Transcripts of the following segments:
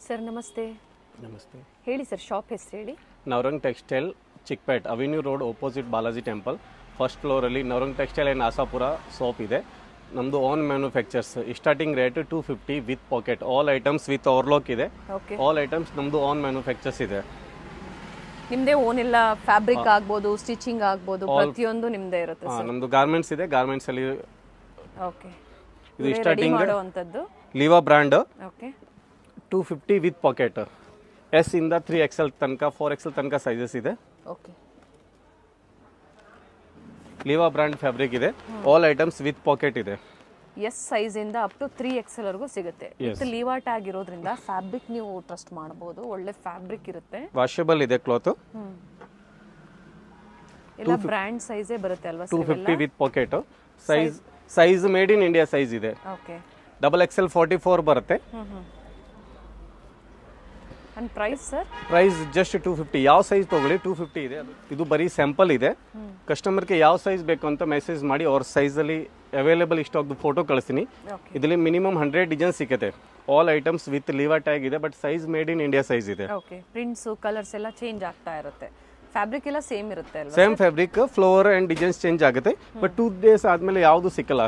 Sir ನಮಸ್ತೆ ನಮಸ್ತೆ ಹೇಳಿ ಸರ್ ಶಾಪ್ ಹೆಸರು ಹೇಳಿ Navrang textile Chickpet avenue road opposite Balaji temple first ಫ್ಲೋರಲ್ಲಿ Navrang textile and Asapura shop ಇದೆ ನಮ್ಮದು own manufactures starting rate two fifty with pocket all items with overlock ಇದೆ ಓಕೆ ಆಲ್ ಐಟಮ್ಸ್ ನಮ್ಮದು ಓನ್ ಮ್ಯಾನುಫ್ಯಾಕ್ಚರ್ಸ್ ಇದೆ ನಿಮ್ದೇ ಓನ್ ಎಲ್ಲ ಫ್ಯಾಬ್ರಿಕ್ ಆಗ್ಬೋದು ಸ್ಟಿಚಿಂಗ್ ಆಗ್ಬೋದು ಪ್ರತಿಯೊಂದು ನಿಮ್ದೇ ಇರುತ್ತೆ ಹಾಂ ನಮ್ಮದು ಗಾರ್ಮೆಂಟ್ಸ್ ಇದೆ ಗಾರ್ಮೆಂಟ್ಸಲ್ಲಿ ಓಕೆ ಇದು ರೆಡಿ starting- ಮಾಡುವಂಥದ್ದು Liva brand okay two fifty with pocket S ಇಂದ ತ್ರೀ ಎಕ್ಸೆಲ್ ತನಕ ಫೋರ್ ಎಕ್ಸೆಲ್ ತನಕ ಸೈಜಸ್ ಇದೆ ಓಕೆ ಲಿವಾ ಬ್ರ್ಯಾಂಡ್ ಫ್ಯಾಬ್ರಿಕ್ ಇದೆ ಆಲ್ ಐಟಮ್ಸ್ ವಿತ್ ಪಾಕೆಟ್ ಇದೆ ಎಸ್ ಸೈಜ್ ಇಂದ ಅಪ್ ಟು ತ್ರೀ ಎಕ್ಸೆಲ್ ವರೆಗೂ ಸಿಗುತ್ತೆ Yes. ವಿತ್ ಲೀವಾಟ್ ಆಗಿರೋದ್ರಿಂದ ಫ್ಯಾಬ್ರಿಕ್ ನೀವು ಟ್ರಸ್ಟ್ ಮಾಡಬಹುದು ಒಳ್ಳೆ ಫ್ಯಾಬ್ರಿಕ್ ಇರುತ್ತೆ ವಾಷಬಲ್ ಇದೆ ಕ್ಲಾತ್ ಎಲ್ಲ ಬ್ರ್ಯಾಂಡ್ ಸೈಜೇ ಬರುತ್ತೆ ಅಲ್ವಾ two sir fifty with pocket size size made in India size ಇದೆ okay double XL forty four ಬರುತ್ತೆ hmm hmm and price sir price just two fifty ಯಾವ ಸೈಜ್ ತಗೊಳ್ಳಿ ಟೂ ಫಿಫ್ಟಿ ಇದೆ ಅದು. ಇದು ಬರೀ ಸ್ಯಾಂಪಲ್ ಇದೆ ಕಸ್ಟಮರ್ಗೆ ಯಾವ ಸೈಜ್ ಬೇಕು ಅಂತ ಮೆಸೇಜ್ ಮಾಡಿ ಅವ್ರ ಸೈಜಲ್ಲಿ ಅವೈಲೇಬಲ್ ಇಷ್ಟೊಂದು ಫೋಟೋ ಕಳಿಸ್ತೀನಿ ಓಕೆ ಇದರಲ್ಲಿ ಮಿನಿಮಮ್ ಹಂಡ್ರೆಡ್ ಡಿಸೈನ್ ಸಿಗುತ್ತೆ all items with Liva tag ಇದೆ but size made in India size ಇದೆ ಓಕೆ ಪ್ರಿಂಟ್ಸ್ ಕಲರ್ಸ್ ಎಲ್ಲ ಚೇಂಜ್ ಆಗ್ತಾ ಇರುತ್ತೆ ಫ್ಯಾಬ್ರಿಕ್ ಎಲ್ಲ ಸೇಮ್ ಇರುತ್ತೆ ಅಲ್ವಾ same fabric floor and designs change ಆಗುತ್ತೆ ಬಟ್ ಟೂ ಡೇಸ್ ಆದ್ಮೇಲೆ ಯಾವುದು ಸಿಕ್ಕಲ್ಲ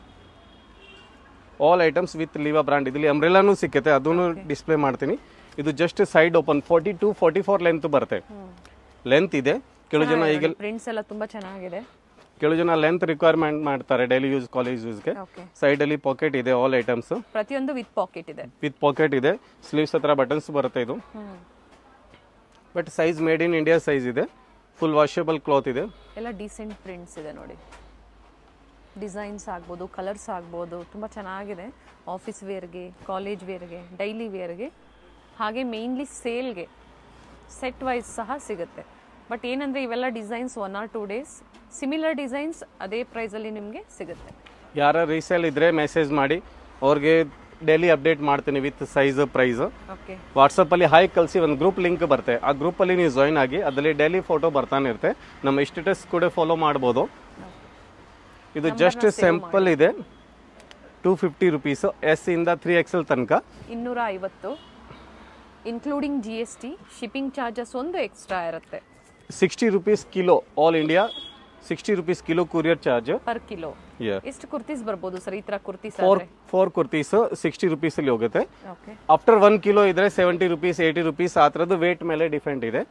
all items with Liva brand ಇದರಲ್ಲಿ ಅಂಬ್ರೆಲಾನು ಸಿಕ್ಕತ್ತೆ ಅದನ್ನು ಡಿಸ್ಪ್ಲೇ ಮಾಡ್ತೀನಿ ಇದು just side open forty two forty four length ಬರುತ್ತೆ ಲೆಂತ್ ಇದೆ ಕೆಲವು ಜನ ಈಗ ಪ್ರಿಂಟ್ಸ್ ಎಲ್ಲ ತುಂಬಾ ಚೆನ್ನಾಗಿದೆ ಕೆಲವು ಜನ ಲೆಂತ್ ರಿಕ್ವೈರ್ಮೆಂಟ್ ಮಾಡ್ತಾರೆ ಡೈಲಿ ಯೂಸ್ ಕಾಲೇಜ್ ಯೂಸ್ಗೆ ಓಕೆ ಸೈಡಲ್ಲಿ ಪಾಕೆಟ್ ಇದೆ ಆಲ್ ಐಟಮ್ಸ್ ಪ್ರತಿಯೊಂದು ವಿತ್ ಪಾಕೆಟ್ ಇದೆ ವಿತ್ ಪಾಕೆಟ್ ಇದೆ ಸ್ಲೀವ್ಸ್ ಹತ್ರ ಬಟನ್ಸ್ ಬರುತ್ತೆ ಇದು but size made in India size ಇದೆ ಫುಲ್ ವಾಷೇಬಲ್ ಕ್ಲಾತ್ ಇದೆ ಎಲ್ಲ ಡೀಸೆಂಟ್ ಪ್ರಿಂಟ್ಸ್ ಇದೆ ನೋಡಿ ಡಿಸೈನ್ಸ್ ಆಗ್ಬೋದು ಕಲರ್ಸ್ ಆಗ್ಬೋದು ತುಂಬ ಚೆನ್ನಾಗಿದೆ ಆಫೀಸ್ ವೇರ್ಗೆ ಕಾಲೇಜ್ ವೇರ್ಗೆ ಡೈಲಿ ವೇರ್ಗೆ ಹಾಗೆ ಮೇಯ್ನ್ಲಿ ಸೇಲ್ಗೆ ಸೆಟ್ ವೈಸ್ ಸಹ ಸಿಗುತ್ತೆ ಬಟ್ ಏನಂದರೆ ಇವೆಲ್ಲ designs one or two days similar designs ಅದೇ ಪ್ರೈಸಲ್ಲಿ ನಿಮಗೆ ಸಿಗುತ್ತೆ ಯಾರ ರೀಸೇಲ್ ಇದ್ರೆ ಮೆಸೇಜ್ ಮಾಡಿ ಅವ್ರಿಗೆ ಡೈಲಿ ಅಪ್ಡೇಟ್ ಮಾಡ್ತೀನಿ ವಿತ್ ಸೈಜ್ ಪ್ರೈಸ್ ಓಕೆ ವಾಟ್ಸಪ್ಪಲ್ಲಿ ಹಾಯ್ ಕಳಿಸಿ ಒಂದು ಗ್ರೂಪ್ ಲಿಂಕ್ ಬರುತ್ತೆ ಆ ಗ್ರೂಪಲ್ಲಿ ನೀವು ಜಾಯ್ನ್ ಆಗಿ ಅದರಲ್ಲಿ ಡೈಲಿ ಫೋಟೋ ಬರ್ತಾನೆ ಇರುತ್ತೆ ನಮ್ಮ ಸ್ಟೇಟಸ್ ಕೂಡ ಫಾಲೋ ಮಾಡ್ಬೋದು ಇದು ಜಸ್ಟ್ ಸ್ಯಾಂಪಲ್ ಇದೆ ಟೂ ಫಿಫ್ಟಿ ರುಪೀಸ್ ಎಸ್ ಇಂದ ತ್ರೀ ಎಕ್ಸೆಲ್ ತನಕ ಇನ್ನೂರ ಐವತ್ತು including G S T shipping charges ಒಂದು ಎಕ್ಸ್ಟ್ರಾ ಇರುತ್ತೆ sixty rupees kilo all India sixty rupees kilo courier charge per kilo ಎಷ್ಟು ಕುರ್ತೀಸ್ ಬರ್ಬೋದು ಸರ್ ಈ ಥರ kurtis four four kurtis sixty ರುಪೀಸಲ್ಲಿ ಹೋಗುತ್ತೆ ಓಕೆ ಆಫ್ಟರ್ ಒನ್ ಕಿಲೋ ಇದ್ರೆ ಸೆವೆಂಟಿ ರುಪೀಸ್ ಏಯ್ಟಿ ರುಪೀಸ್ ಆ ಥರದ್ದು ವೇಟ್ ಮೇಲೆ ಡಿಫೆಂಟ್ ಇದೆ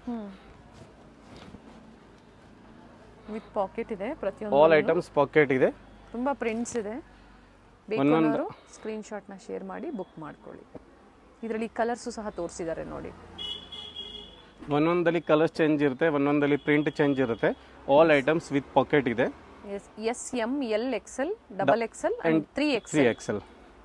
ವಿತ್ ಪಾಕೆಟ್ ಇದೆ ಪ್ರತಿಯೊಂದು ಆಲ್ ಐಟಮ್ಸ್ ಪಾಕೆಟ್ ಇದೆ ತುಂಬಾ ಪ್ರಿಂಟ್ಸ್ ಇದೆ ಬೇಕು ಒಂದೊಂದು- ಅನ್ನೋರು ಸ್ಕ್ರೀನ್ ಶಾಟ್ನ ಶೇರ್ ಮಾಡಿ ಬುಕ್ ಮಾಡ್ಕೊಳ್ಳಿ ಇದರಲ್ಲಿ ಕಲರ್ಸು ಸಹ ತೋರಿಸಿದ್ದಾರೆ ನೋಡಿ ಒಂದೊಂದಲ್ಲಿ ಕಲರ್ಸ್ ಚೇಂಜ್ ಇರುತ್ತೆ ಒಂದೊಂದಲ್ಲಿ ಪ್ರಿಂಟ್ ಚೇಂಜ್ ಇರುತ್ತೆ ಆಲ್ ಐಟಮ್ಸ್ ವಿತ್ ಪಾಕೆಟ್ ಇದೆ S S M L XL double XL and three three XL XL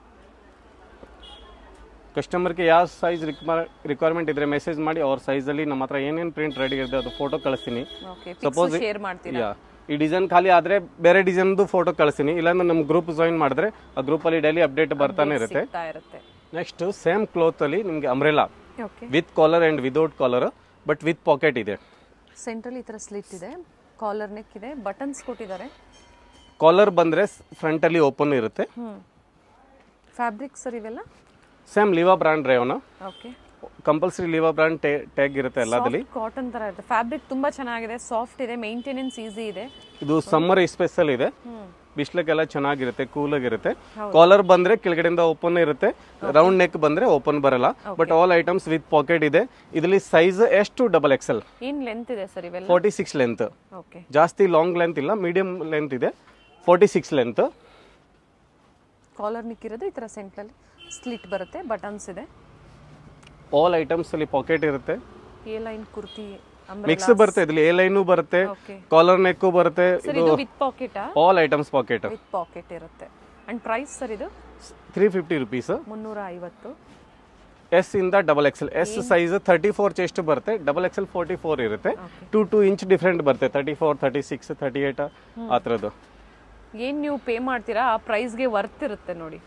ಕಸ್ಟಮರ್ಗೆ ಯಾವ ಸೈಜ್ ರಿಕ್ವೈರ್ಮೆಂಟ್ ಇದ್ರೆ ಮೆಸೇಜ್ ಮಾಡಿ ಅವ್ರ ಸೈಜಲ್ಲಿ ನಮ್ಮ ಹತ್ರ ಏನೇನು ಪ್ರಿಂಟ್ ರೆಡಿ ಇರುತ್ತೆ ಅದು ಫೋಟೋ ಕಳಿಸ್ತೀನಿ ಓಕೆ Suppose- ಶೇರ್ ಮಾಡ್ತೀರಾ ಯಾ ಈ ಡಿಸೈನ್ ಖಾಲಿ ಆದ್ರೆ ಬೇರೆ ಡಿಸೈನ್ದು ಫೋಟೋ ಕಳಿಸ್ತೀನಿ ಇಲ್ಲಾಂದ್ರೆ ನಮ್ಮ ಗ್ರೂಪ್ ಜಾಯಿನ್ ಮಾಡಿದ್ರೆ ಆ ಗ್ರೂಪಲ್ಲಿ ಡೈಲಿ ಅಪ್ಡೇಟ್ ಬರ್ತಾನೆ ಇರುತ್ತೆ ಸಿಗ್ತಾ ಇರುತ್ತೆ ನೆಕ್ಸ್ಟ್ ಸೇಮ್ ಕ್ಲೋತ್ ಅಲ್ಲಿ ನಿಮಗೆ umbrella okay with collar and without collar but with pocket ಇದೆ ಸೆಂಟ್ರಲ್ ಈ ಥರ ಸ್ಲಿಟ್ ಇದೆ ಕಾಲರ್ ನೆಕ್ ಇದೆ ಬಟನ್ಸ್ ಕೊಟ್ಟಿದ್ದಾರೆ ಕಾಲರ್ ಬಂದ್ರೆ ಫ್ರಂಟ್ ಅಲ್ಲಿ ಓಪನ್ ಇರುತ್ತೆ ಹ್ಞೂ ಫ್ಯಾಬ್ರಿಕ್ ಸರ್ ಇವೆಲ್ಲ ಸೇಮ್ ಲಿವಾ ಬ್ರಾಂಡ್ ರೇವನ okay compulsory Liva brand tag ಇರುತ್ತೆ ಎಲ್ಲದಲ್ಲಿ ಕಾಟನ್ ತರ ಇರುತ್ತೆ ಫ್ಯಾಬ್ರಿಕ್ ತುಂಬಾ ಚೆನ್ನಾಗಿದೆ ಸಾಫ್ಟ್ ಇದೆ ಮೇಂಟೆನೆನ್ಸ್ ಈಸಿ ಇದೆ ಇದು ಸಮ್ಮರ್ ಸ್ಪೆಷಲ್ ಇದೆ ಹ್ಮ್ ಬಿಸ್ಲಕ್ಕೆಲ್ಲ ಚೆನ್ನಾಗಿರುತ್ತೆ ಕೂಲ್ ಆಗಿರುತ್ತೆ ಕಾಲರ್ ಬಂದ್ರೆ ಕೆಳಗಡೆಯಿಂದ ಓಪನ್ ಇರುತ್ತೆ ರೌಂಡ್ ನೆಕ್ ಬಂದ್ರೆ ಓಪನ್ ಬರಲ್ಲ but all items with pocket ಇದೆ ಇದರಲ್ಲಿ ಸೈಜ್ ಎಷ್ಟು ಡಬಲ್ ಎಕ್ಸೆಲ್ ಏನ್ ಲೆಂತ್ ಇದೆ ಸರ್ ಇವೆಲ್ಲ ಫೋರ್ಟಿ ಸಿಕ್ಸ್ ಲೆಂತ್ ಓಕೆ ಜಾಸ್ತಿ ಲಾಂಗ್ ಲೆಂತ್ ಇಲ್ಲ ಮೀಡಿಯಂ ಲೆಂತ್ ಇದೆ ಫೋರ್ಟಿ ಸಿಕ್ಸ್ ಲೆಂತ್ ಕಾಲರ್ ನಿಕ್ಕಿರೋದು ಈ ತರ ಸೆಂಟ್ರಲ್ಲಿ ಸ್ಲಿಟ್ ಬರುತ್ತೆ ಬಟನ್ಸ್ ಇದೆ ಆಲ್ ಐಟಮ್ಸ್ ಅಲ್ಲಿ ಪಾಕೆಟ್ ಇರುತ್ತೆ ಎ ಲೈನ್ ಕುರ್ತಿ ಮಿಕ್ಸ್ ಬರುತ್ತೆ ಇದ್ರಲ್ಲಿ ಎ ಲೈನು ಬರುತ್ತೆ ಓಕೆ ಕಾಲರ್ ನೆಕ್ ಬರುತ್ತೆ ಸರ್ ಇದು with ಪಾಕೆಟಾ all items pocket with pocket ಇರುತ್ತೆ ಅಂಡ್ ಪ್ರೈಸ್ ಸರ್ ಇದು ತ್ರೀ ಫಿಫ್ಟಿ ರುಪೀಸ್ ಮುನ್ನೂರ ಐವತ್ತು ಎಸ್ ಇಂದ double XL S size thirty four chest ಬರುತ್ತೆ ಡಬಲ್ ಎಕ್ಸೆಲ್ ಫೋರ್ಟಿ ಫೋರ್ ಇರುತ್ತೆ ಟು ಟೂ ಇಂಚ್ ಡಿಫ್ರೆಂಟ್ ಬರುತ್ತೆ thirty four thirty six thirty eight ಆ ಥರದ್ದು ಏನ್ ನೀವು ಪೇ ಮಾಡ್ತೀರಾ ಆ ಪ್ರೈಸ್ಗೆ ವರ್ತ್ ಇರುತ್ತೆ ನೋಡಿ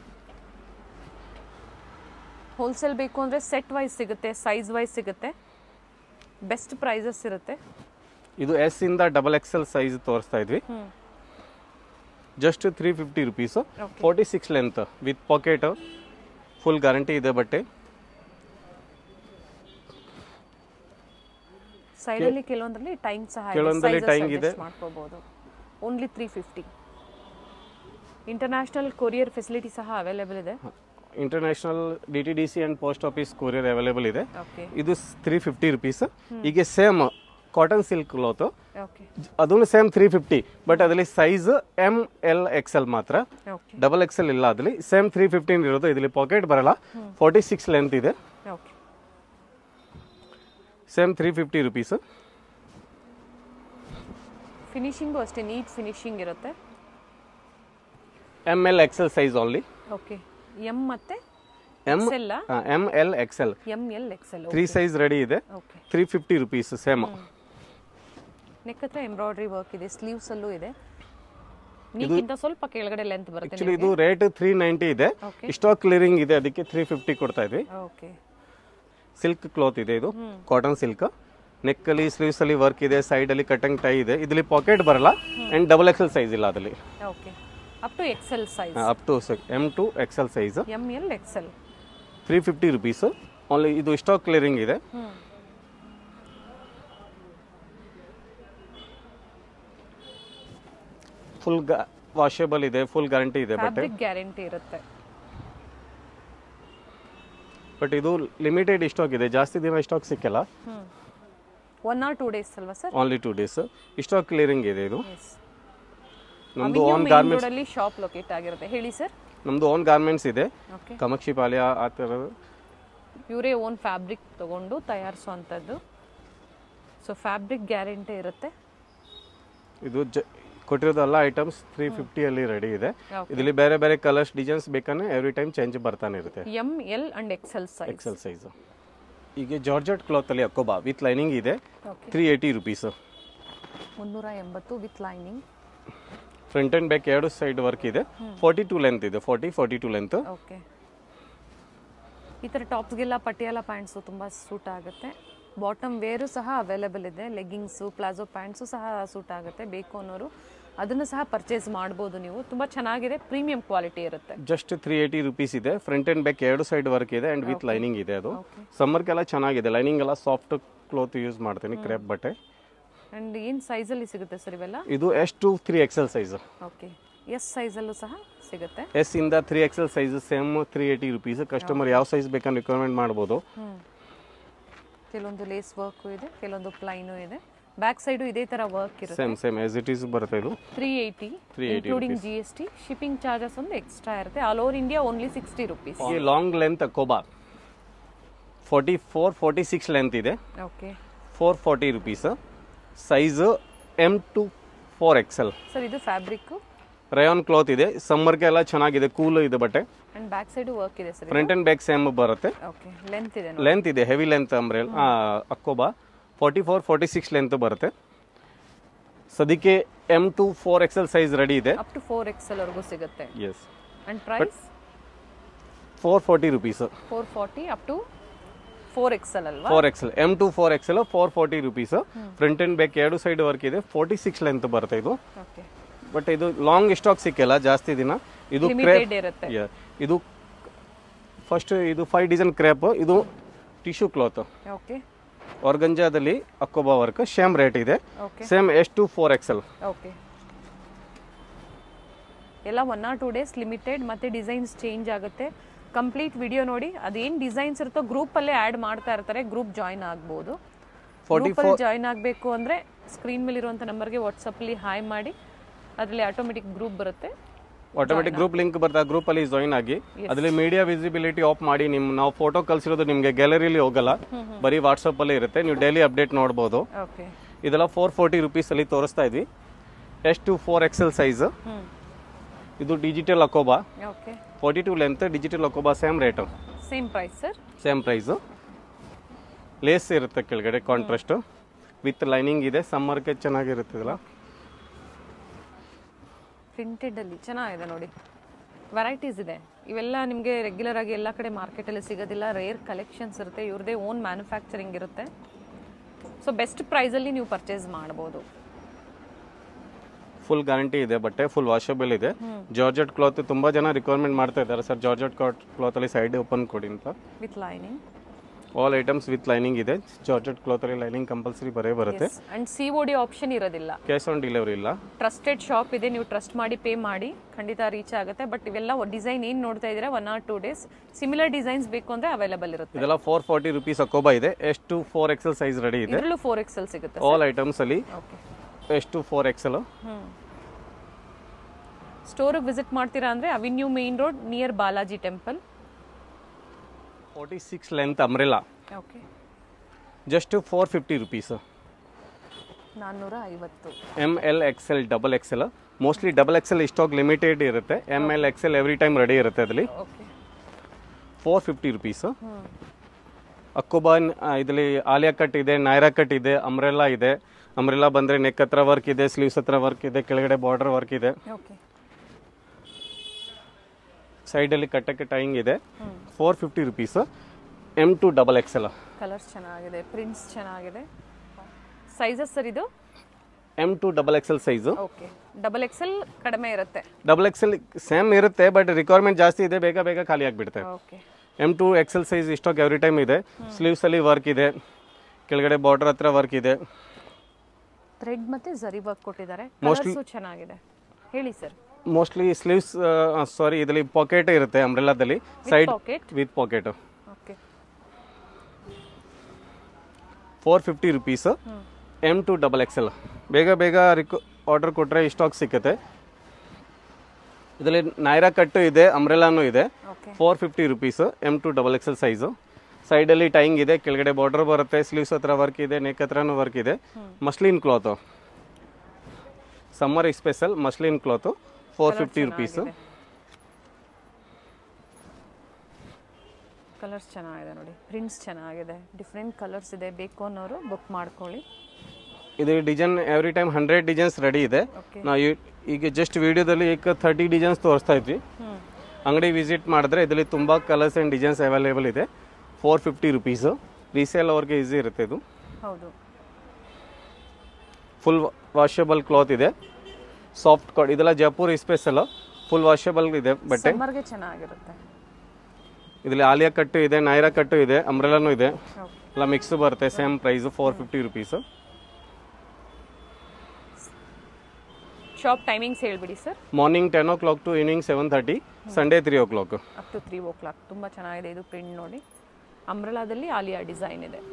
ಹೋಲ್ಸೇಲ್ ಬೇಕು ಅಂದ್ರೆ ಸೆಟ್ ವೈಸ್ ಸಿಗುತ್ತೆ ಸೈಜ್ ವೈಸ್ ಸಿಗುತ್ತೆ ಬೆಸ್ಟ್ ಪ್ರೈಸಸ್ ಇರುತ್ತೆ ಇದು ಎಸ್ ಇಂದ ಡಬಲ್ ಎಕ್ಸೆಲ್ ಸೈಜ್ ತೋರಿಸ್ತಾ ಇದ್ವಿ hmm just three fifty rupees Okay. Forty six length with pocket full guarantee ಇದೆ ಬಟ್ಟೆ ಸೈಡಲ್ಲಿ ಕೆಲವೊಂದರಲ್ಲಿ ಟೈಮ್ ಸಹ ಕೆಲವೊಂದ್ರಲ್ಲಿ tying ಇದೆ. ಮಾಡ್ಕೋಬಹುದು only three fifty international courier facility ಸಹ ಅವೈಲೇಬಲ್ ಇದೆ international D T D C and post office courier available ಇದೆ okay ಇದು ತ್ರೀ ಫಿಫ್ಟಿ ರುಪೀಸ್ ಈಗ same cotton silk cloth okay ಅದನ್ನು ಸೇಮ್ ತ್ರೀ ಫಿಫ್ಟಿ ಬಟ್ ಅದರಲ್ಲಿ size M L XL ಮಾತ್ರ okay double XL ಇಲ್ಲ ಅದರಲ್ಲಿ same three fifteen ಇರೋದು ಇದರಲ್ಲಿ ಪಾಕೆಟ್ ಬರಲ್ಲ ಫಾರ್ಟಿ ಸಿಕ್ಸ್ ಲೆಂತ್ ಇದೆ okay same three fifty rupees finishing ಅಷ್ಟೇ ನೀಟ್ ಫಿನಿಶಿಂಗ್ ಇರುತ್ತೆ M L XL size only okay M ಮತ್ತೆ ಎಮ್ ಎಕ್ಸೆಲ್ಲ M L XL M L XL three size ready ಇದೆ okay three fifty rupees same neck ಹತ್ರ embroidery work ಇದೆ sleeves ಅಲ್ಲೂ ಇದೆ ನೀಕ್ಕಿಂತ ಸ್ವಲ್ಪ ಕೆಳಗಡೆ ಲೆಂತ್ ಬರುತ್ತೆ ಆಕ್ಚುಲಿ ಇದು ರೇಟ್ ತ್ರೀ ನೈಂಟಿ ಇದೆ Okay. ಸ್ಟಾಕ್ ಕ್ಲಿಯರಿಂಗ್ ಇದೆ ಅದಕ್ಕೆ ತ್ರೀ ಫಿಫ್ಟಿ ಕೊಡ್ತಾ ಇದ್ವಿ ಓಕೆ ಸಿಲ್ಕ್ ಕ್ಲಾತ್ ಇದೆ ಇದು ಕಾಟನ್ ಸಿಲ್ಕ್ ನೆಕ್ ಅಲ್ಲಿ ಸ್ಲೀವ್ಸ್ ಅಲ್ಲಿ ವರ್ಕ್ ಇದೆ ಸೈಡ್ ಅಲ್ಲಿ ಕಟಿಂಗ್ ಟೈ ಇದೆ ಇದರಲ್ಲಿ ಪಾಕೆಟ್ ಬರಲ್ಲ ಅಂಡ್ ಡಬಲ್ ಎಕ್ಸೆಲ್ ಸೈಜ್ ಇಲ್ಲ ಅದರಲ್ಲಿ okay up to XL size up to M to XL size M L XL three fifty rupees only ಇದು ಸ್ಟಾಕ್ ಕ್ಲಿಯರಿಂಗ್ ಇದೆ ಹ್ಮ್ ಫುಲ್ ವಾಷೇಬಲ್ ಇದೆ full guarantee ಇದೆ but fabric guarantee ಇರುತ್ತೆ but ಇದು limited stock ಇದೆ ಜಾಸ್ತಿ ದಿನ stock ಸಿಕ್ಕಲ್ಲ hmm one or two days ಅಲ್ವಾ sir only two days stock clearing ಇದೆ ಇದು ಎಸ್ ನಮ್ದು ಓನ್ ಗಾರ್ಮೆಂಟ್ಸ್ ಅಲ್ಲಿ ಶಾಪ್ ಲೊಕೇಟ್ ಆಗಿರುತ್ತೆ ಹೇಳಿ ಸರ್ ನಮ್ದು ಓನ್ ಗಾರ್ಮೆಂಟ್ಸ್ ಇದೆ ಓಕೆ ಕಾಮಾಕ್ಷಿ ಪಾಳ್ಯ ಆ ಥರ ಇವರೇ ಓನ್ ಫ್ಯಾಬ್ರಿಕ್ ತಗೊಂಡು ತಯಾರಿಸುವಂಥದ್ದು ಸೊ ಫ್ಯಾಬ್ರಿಕ್ ಗ್ಯಾರಂಟಿ ಇರುತ್ತೆ ಇದು ಜ ಕೊಟ್ಟಿರೋದು ಎಲ್ಲ ಐಟಮ್ಸ್ ತ್ರೀ ಫಿಫ್ಟಿಯಲ್ಲಿ ರೆಡಿ ಇದೆ Okay. ಇದರಲ್ಲಿ ಬೇರೆ ಬೇರೆ ಕಲರ್ಸ್ ಡಿಸೈನ್ಸ್ ಬೇಕಾದ್ರೆ ಎವ್ರಿ ಟೈಮ್ ಚೇಂಜ್ ಬರ್ತಾನೆ ಇರುತ್ತೆ M L and XL size XL size ಈಗ ಜಾರ್ಜೆಟ್ ಕ್ಲಾತ್ ಅಲ್ಲಿ ಅಕ್ಕೋಬಾ ವಿತ್ ಲೈನಿಂಗ್ ಇದೆ ಓಕೆ ತ್ರೀ ಏಯ್ಟಿ ರುಪೀಸ್ ಮುನ್ನೂರ ಎಂಬತ್ತು with lining front and back ಎರಡು ಸೈಡ್ ವರ್ಕ್ ಇದೆ ಫಾರ್ಟಿ ಟು ಲೆಂತ್ ಇದೆ forty forty two length okay ಈ ಥರ ಟಾಪ್ಸ್ಗೆಲ್ಲ ಪಟಿಯಾಲ ಪ್ಯಾಂಟ್ಸು ತುಂಬ ಸೂಟ್ ಆಗುತ್ತೆ ಬಾಟಮ್ ವೇರು ಸಹ ಅವೈಲೇಬಲ್ ಇದೆ ಲೆಗ್ಗಿಂಗ್ಸು ಪ್ಲಾಜೋ ಪ್ಯಾಂಟ್ಸು ಸಹ ಸೂಟ್ ಆಗುತ್ತೆ ಬೇಕು ಅನ್ನೋರು ಅದನ್ನು ಸಹ ಪರ್ಚೇಸ್ ಮಾಡ್ಬೋದು ನೀವು ತುಂಬ ಚೆನ್ನಾಗಿದೆ ಪ್ರೀಮಿಯಂ ಕ್ವಾಲಿಟಿ ಇರುತ್ತೆ ಜಸ್ಟ್ ತ್ರೀ ಏಯ್ಟಿ ರುಪೀಸ್ ಇದೆ ಫ್ರಂಟ್ ಅಂಡ್ ಬ್ಯಾಕ್ ಎರಡು ಸೈಡ್ ವರ್ಕ್ ಇದೆ ಅಂಡ್ ವಿತ್ ಲೈನಿಂಗ್ ಇದೆ ಅದು Okay. ಸಮ್ಮರ್ಗೆಲ್ಲ ಚೆನ್ನಾಗಿದೆ ಲೈನಿಂಗ್ ಎಲ್ಲ ಸಾಫ್ಟ್ ಕ್ಲೋತ್ ಯೂಸ್ ಮಾಡ್ತೀನಿ ಕ್ರೇಪ್ ಬಟ್ಟೆ ಆ್ಯಂಡ್ ಏನು ಸೈಜಲ್ಲಿ ಸಿಗುತ್ತೆ ಸರ್ ಇವೆಲ್ಲ ಇದು S to three XL size okay S ಸೈಜಲ್ಲೂ ಸಹ ಸಿಗುತ್ತೆ ಎಸ್ ಇಂದ three XL size same three eighty rupees customer ಯಾವ ಸೈಜ್ ಬೇಕಂತ ರಿಕ್ವೈರ್ಮೆಂಟ್ ಮಾಡ್ಬೋದು ಹ್ಞೂ ಕೆಲವೊಂದು ಲೇಸ್ ವರ್ಕು ಇದೆ ಕೆಲವೊಂದು ಪ್ಲೈನು ಇದೆ ಬ್ಯಾಕ್ ಸೈಡು ಇದೇ ಥರ ವರ್ಕ್ ಇರುತ್ತೆ same same as it is ಬರುತ್ತೆ ಇದು three eighty 380 including G S T shipping charges ಒಂದು ಎಕ್ಸ್ಟ್ರಾ ಇರುತ್ತೆ all over India only sixty rupees ಈ ಲಾಂಗ್ ಲೆಂತ್ ಕೋಬಾ forty four forty six length ಇದೆ okay four forty rupees size M to four XL sir ಇದು fabric rayon cloth ಇದೆ ಸಮ್ಮರ್ಗೆ ಎಲ್ಲ ಚೆನ್ನಾಗಿದೆ ಕೂಲ್ ಇದೆ ಬಟ್ಟೆ ಅಂಡ್ ಬ್ಯಾಕ್ ಸೈಡು ವರ್ಕ್ ಇದೆ sir front and back same ಬರುತ್ತೆ ಓಕೆ ಲೆಂತ್ ಇದೆ ಲೆಂತ್ ಇದೆ ಹೆವಿ ಲೆಂತ್ ಅಂಬ್ರೆಲ್ ಅಕ್ಕೋಬಾ forty four forty six length ಬರುತ್ತೆ ಸದ್ಯಕ್ಕೆ M to four XL size ready ಇದೆ ಅಪ್ ಟು ಫೋರ್ ಎಕ್ಸ್ ವರೆಗೂ ಸಿಗುತ್ತೆ yes and price four forty rupees four forty up to four XL ಅಲ್ವಾ four XL M to four XL four forty rupees front and back ಎರಡು side work ಇದೆ forty six length ಬರುತ್ತೆ ಇದು okay but ಇದು long stock ಸಿಕ್ಕಿಲ್ಲ ಜಾಸ್ತಿ ದಿನ ಇದು ಲಿಮಿಟೆಡ್ ಇರುತ್ತೆ Yeah. ಇದು ಫಸ್ಟ್ ಇದು ಫೈವ್ ಡಿಸೈನ್ ಕ್ರೇಪ್ ಇದು ಟಿಶ್ಯೂ ಕ್ಲಾತ್ ಓಕೆ ಆರ್ಗಂಜಾದಲ್ಲಿ ಅಕ್ಕೋಬಾ ವರ್ಕ್ ಸೇಮ್ ರೇಟ್ ಇದೆ okay same S to four XL okay ಎಲ್ಲ one or two days limited ಮತ್ತೆ ಡಿಸೈನ್ಸ್ ಚೇಂಜ್ ಆಗುತ್ತೆ ಕಂಪ್ಲೀಟ್ ವಿಡಿಯೋ ನೋಡಿ ಅದೇನು ಡಿಸೈನ್ಸ್ ಇರುತ್ತೋ ಗ್ರೂಪಲ್ಲೇ ಆ್ಯಡ್ ಮಾಡ್ತಾ ಇರ್ತಾರೆ ಗ್ರೂಪ್ ಜಾಯ್ನ್ ಆಗ್ಬೋದು ಗ್ರೂಪಲ್ಲಿ ಜಾಯ್ನ್ ಆಗಬೇಕು ಅಂದರೆ ಸ್ಕ್ರೀನ್ ಮೇಲೆ ಇರುವಂಥ ನಂಬರ್ಗೆ ವಾಟ್ಸಪ್ಪಲ್ಲಿ ಹಾಯ್ ಮಾಡಿ ಅದರಲ್ಲಿ ಆಟೋಮೆಟಿಕ್ ಗ್ರೂಪ್ ಬರುತ್ತೆ ಆಟೋಮೆಟಿಕ್ ಗ್ರೂಪ್ ಲಿಂಕ್ ಬರ್ತಾ ಗ್ರೂಪ್ ಅಲ್ಲಿ ಜಾಯಿನ್ ಆಗಿ ಅದ್ರಲ್ಲಿ ಮೀಡಿಯಾ ವಿಸಿಬಿಲಿಟಿ ಆಫ್ ಮಾಡಿ ನಿಮ್ ನಾವು ಫೋಟೋ ಕಳ್ಸಿರೋದು ನಿಮ್ಗೆ ಗ್ಯಾಲರಿಲಿ ಹೋಗಲ್ಲ ಬರೀ ವಾಟ್ಸಪ್ ಅಲ್ಲೇ ಇರುತ್ತೆ ನೀವು ಡೈಲಿ ಅಪ್ಡೇಟ್ ನೋಡ್ಬೋದು ಓಕೆ ಇದೆಲ್ಲ ಫೋರ್ ಫೋರ್ಟಿ ರುಪೀಸ್ ಅಲ್ಲಿ ತೋರಿಸ್ತಾ ಇದ್ವಿ S to four XL size ಹ್ಞೂ ಇದು ಡಿಜಿಟಲ್ ಅಕೋಬಾ okay forty two length digital ಅಕೋಬಾ same rate same price sir same price lace ಇರುತ್ತೆ ಕೆಳಗಡೆ ಕಾಂಟ್ರಾಸ್ಟ್ ವಿತ್ ಲೈನಿಂಗ್ ಇದೆ ಸಮ್ಮರ್ಗೆ ಚೆನ್ನಾಗಿರುತ್ತೆ ಇದೆಲ್ಲ ಪ್ರಿಂಟೆಡಲ್ಲಿ ಚೆನ್ನಾಗಿದೆ ನೋಡಿ ವೆರೈಟೀಸ್ ಇದೆ ಇವೆಲ್ಲ ನಿಮಗೆ ರೆಗ್ಯುಲರ್ ಆಗಿ ಎಲ್ಲ ಕಡೆ ಮಾರ್ಕೆಟಲ್ಲಿ ಸಿಗೋದಿಲ್ಲ ರೇರ್ ಕಲೆಕ್ಷನ್ಸ್ ಇರುತ್ತೆ ಇವ್ರದೇ ಓನ್ ಮ್ಯಾನುಫ್ಯಾಕ್ಚರಿಂಗ್ ಇರುತ್ತೆ ಸೊ ಬೆಸ್ಟ್ ಪ್ರೈಸಲ್ಲಿ ನೀವು ಪರ್ಚೇಸ್ ಮಾಡ್ಬೋದು ಫುಲ್ ಗ್ಯಾರಂಟಿ ಇದೆ ಬಟ್ಟೆ ಫುಲ್ ವಾಷಬಲ್ ಇದೆ ಜಾರ್ಜೆಟ್ ಕ್ಲಾತ್ ತುಂಬಾ ಜನ ರಿಕ್ವೈರ್ಮೆಂಟ್ ಮಾಡ್ತಾ ಇದ್ದಾರೆ ಸರ್ ಜಾರ್ಜೆಟ್ ಕ್ಲಾತ್ ಅಲ್ಲಿ ಸೈಡ್ ಓಪನ್ ಕೊಡಿ ಅಂತ with lining all items with lining ಇದೆ ಜಾರ್ಜೆಟ್ ಕ್ಲಾತಲ್ಲಿ ಲೈನಿಂಗ್ ಕಂಪಲ್ಸರಿ ಬರೇ ಬರುತ್ತೆ and C O D option ಇರೋದಿಲ್ಲ ಕ್ಯಾಶ್ ಆನ್ ಡೆಲಿವರಿ ಇಲ್ಲ ಟ್ರಸ್ಟೆಡ್ ಶಾಪ್ ಇದೆ ನೀವು ಟ್ರಸ್ಟ್ ಮಾಡಿ ಪೇ ಮಾಡಿ ಖಂಡಿತ ರೀಚ್ ಆಗುತ್ತೆ ಬಟ್ ಇವೆಲ್ಲ ಡಿಸೈನ್ ಏನು ನೋಡ್ತಾ ಇದ್ದೀರಾ one or two days similar designs ಬೇಕು ಅಂದರೆ ಅವೈಲೇಬಲ್ ಇರುತ್ತೆ ಇದೆಲ್ಲ ಫೋರ್ ಫಾರ್ಟಿ ರುಪೀಸ್ ಅಕೋಬಾ ಇದೆ ಎಷ್ಟು ಫೋರ್ ಎಕ್ಸೆಲ್ ಸೈಜ್ ರೆಡಿ ಇದೆ ಇದರಲ್ಲೂ ಫೋರ್ ಎಕ್ಸೆಲ್ ಸಿಗುತ್ತೆ ಆಲ್ ಐಟಮ್ಸ್ ಅಲ್ಲಿ ಓಕೆ ಎಷ್ಟು ಫೋರ್ ಎಕ್ಸೆಲ್ ಹ್ಞೂ ಸ್ಟೋರಿಗೆ ವಿಸಿಟ್ ಮಾಡ್ತೀರಾ ಅಂದರೆ avenue main road near Balaji temple forty six length umbrella okay just four fifty rupees ನಾನ್ನೂರ ಐವತ್ತು M L XL double XL mostly double XL stock limited ಇರುತ್ತೆ M L XL every time ready ಇರುತ್ತೆ ಅದರಲ್ಲಿ okay four fifty rupees ಹ್ಞೂ ಅಕ್ಕೋಬಾ ಇದರಲ್ಲಿ Alia cut ಇದೆ Naira cut ಇದೆ ಅಮ್ರೆಲ್ಲಾ ಇದೆ ಅಮ್ರೆಲ್ಲಾ ಬಂದರೆ ನೆಕ್ ಹತ್ರ ವರ್ಕ್ ಇದೆ ಸ್ಲೀವ್ಸ್ ಹತ್ರ ವರ್ಕ್ ಇದೆ ಕೆಳಗಡೆ ಬಾರ್ಡರ್ ವರ್ಕ್ ಇದೆ ಓಕೆ ಸೈಡಲ್ಲಿ ಕಟ್ಟಕ್ಕೆ ಟೈಂಗ್ ಇದೆ four fifty rupees M to double XL colours ಚೆನ್ನಾಗಿದೆ ಪ್ರಿಂಟ್ಸ್ ಚೆನ್ನಾಗಿದೆ ಸೈಜಸ್ ಸರ್ ಇದು M to double XL size okay double XL ಕಡಿಮೆ ಇರುತ್ತೆ ಡಬಲ್ ಎಕ್ಸೆಲ್ ಸೇಮ್ ಇರುತ್ತೆ ಬಟ್ ರಿಕ್ವೈರ್ಮೆಂಟ್ ಜಾಸ್ತಿ ಇದೆ ಬೇಗ ಬೇಗ ಖಾಲಿ ಆಗಿಬಿಡುತ್ತೆ okay M to XL size ಇಷ್ಟೋಕ್ ಎವ್ರಿ ಟೈಮ್ ಇದೆ ಸ್ಲೀವ್ಸ್ ಅಲ್ಲಿ ವರ್ಕ್ ಇದೆ ಕೆಳಗಡೆ ಬಾರ್ಡರ್ ಹತ್ರ ವರ್ಕ್ ಇದೆ ಥ್ರೆಡ್ ಮತ್ತೆ ಜರಿ ವರ್ಕ್ ಕೊಟ್ಟಿದ್ದಾರೆ ಕಲರ್ಸು ಚೆನ್ನಾಗಿದೆ ಹೇಳಿ ಸರ್ ಮೋಸ್ಟ್ಲಿ ಸ್ಲೀವ್ಸ್ ಸಾರಿ ಇದರಲ್ಲಿ ಪಾಕೆಟ್ ಇರುತ್ತೆ ಅಂಬ್ರೆಲಾದಲ್ಲಿ side pocket with pocket okay four fifty rupees M to double XL ಬೇಗ ಬೇಗ ರಿಕ್ ಆರ್ಡರ್ ಕೊಟ್ಟರೆ ಸ್ಟಾಕ್ ಸಿಕ್ಕತ್ತೆ ಇದರಲ್ಲಿ ನೈರಾ ಕಟ್ಟು ಇದೆ ಅಂಬ್ರೆಲಾನು ಇದೆ okay four fifty rupees M to double XL size ಸೈಡಲ್ಲಿ ಟೈಂಗ್ ಇದೆ ಕೆಳಗಡೆ ಬಾರ್ಡರ್ ಬರುತ್ತೆ ಸ್ಲೀವ್ಸ್ ಹತ್ರ ವರ್ಕ್ ಇದೆ ನೆಕ್ ಹತ್ರನೂ ವರ್ಕ್ ಇದೆ muslin cloth summer special muslin cloth four fifty rupees colours ಚೆನ್ನಾಗಿದೆ ನೋಡಿ ಪ್ರಿಂಟ್ಸ್ ಚೆನ್ನಾಗಿದೆ ಡಿಫ್ರೆಂಟ್ ಕಲರ್ಸ್ ಇದೆ ಬೇಕು ಅನ್ನೋರು ಬುಕ್ ಮಾಡ್ಕೊಳ್ಳಿ ಇದು design every time hundred designs ready ಇದೆ ಓಕೆ ನಾವು ಈ- ಈಗ ಜಸ್ಟ್ ವಿಡಿಯೋದಲ್ಲಿ ಈಗ ಥರ್ಟಿ ಡಿಸೈನ್ಸ್ ತೋರಿಸ್ತಾ ಇದ್ವಿ ಹ್ಞೂ ಅಂಗಡಿ ವಿಸಿಟ್ ಮಾಡಿದ್ರೆ ಇದರಲ್ಲಿ ತುಂಬ ಕಲರ್ಸ್ ಆ್ಯಂಡ್ ಡಿಸೈನ್ಸ್ ಅವೈಲೇಬಲ್ ಇದೆ ಫೋರ್ ಫಿಫ್ಟಿ ರುಪೀಸು ರೀಸೇಲ್ ಅವ್ರಿಗೆ ಈಸಿ ಇರುತ್ತೆ ಇದು ಹೌದು ಫುಲ್ ವಾಷಬಲ್ ಕ್ಲಾತ್ ಇದೆ ಸಾಫ್ಟ್ ಕಾಟ್ ಇದೆಲ್ಲ ಜೈಪುರ್ ಸ್ಪೆಷಲ್ ಫುಲ್ ವಾಷಬಲ್ ಇದೆ ಬಟ್ಟೆ ಸಮ್ಮರ್ಗೆ ಚೆನ್ನಾಗಿರುತ್ತೆ ಇದರಲ್ಲಿ ಆಲಿಯಾ ಕಟ್ಟು ಇದೆ ನೈರಾ ಕಟ್ಟು ಇದೆ ಅಂಬ್ರೆಲಾನು ಇದೆ ಓಕೆ ಎಲ್ಲ ಮಿಕ್ಸ್ ಬರುತ್ತೆ same price four fifty rupees shop timings ಹೇಳ್ಬಿಡಿ sir morning ten o'clock to evening seven thirty Sunday three o'clock up to three o'clock ತುಂಬ ಚೆನ್ನಾಗಿದೆ ಇದು ಪ್ರಿಂಟ್ ನೋಡಿ ಅಂಬ್ರಲಾದಲ್ಲಿ ಆಲಿಯಾ ಡಿಸೈನ್ ಇದೆ